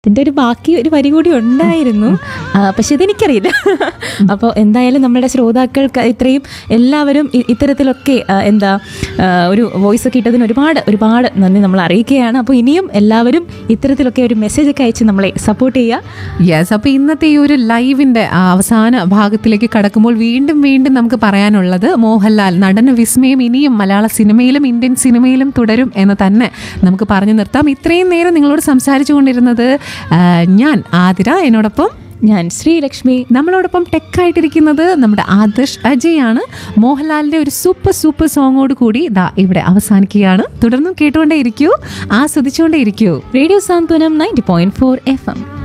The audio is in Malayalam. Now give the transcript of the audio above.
ഇതിന്റെ ഒരു ബാക്കി ഒരു വരി കൂടി ഉണ്ടായിരുന്നു ആ, പക്ഷെ ഇതെനിക്കറിയില്ല അപ്പോൾ എന്തായാലും നമ്മുടെ ശ്രോതാക്കൾക്ക് ഇത്രയും എല്ലാവരും ഇ- ഇത്തരത്തിലൊക്കെ ആ, എന്താ ആ, ഒരു വോയിസ് ഒക്കെ ഇട്ടതിന് ഒരുപാട് ഒരുപാട് നന്ദി നമ്മൾ അറിയിക്കുകയാണ് അപ്പോൾ ഇനിയും എല്ലാവരും ഇത്തരത്തിലൊക്കെ ഒരു മെസ്സേജ് ഒക്കെ അയച്ച് നമ്മളെ സപ്പോർട്ട് ചെയ്യുക യെസ് അപ്പോൾ ഇന്നത്തെ ഈ ഒരു ലൈവിന്റെ ആ അവസാന ഭാഗത്തിലേക്ക് കടക്കുമ്പോൾ വീണ്ടും വീണ്ടും നമുക്ക് പറയാനുള്ളത് മോഹൻലാൽ നടന വിസ്മയം ഇനിയും മലയാള സിനിമയിലും ഇന്ത്യൻ സിനിമയിലും തുടരും എന്ന് തന്നെ നമുക്ക് പറഞ്ഞു നിർത്താം ഇത്രയും നേരം നിങ്ങളോട് സംസാരിച്ചു കൊണ്ടിരുന്നത് ആ, ഞാൻ ആതിര എന്നോടൊപ്പം ഞാൻ ശ്രീലക്ഷ്മി നമ്മളോടൊപ്പം ടെക്കായിട്ടിരിക്കുന്നത് നമ്മുടെ ആദർശ് അജയ് ആണ് മോഹൻലാലിന്റെ ഒരു സൂപ്പർ സൂപ്പർ സോങ്ങോട് കൂടി ദാ ഇവിടെ അവസാനിക്കുകയാണ് തുടർന്നും കേട്ടുകൊണ്ടേ ഇരിക്കൂ ആസ്വദിച്ചുകൊണ്ടേ ഇരിക്കൂ radio Santhwanam ninety point four F M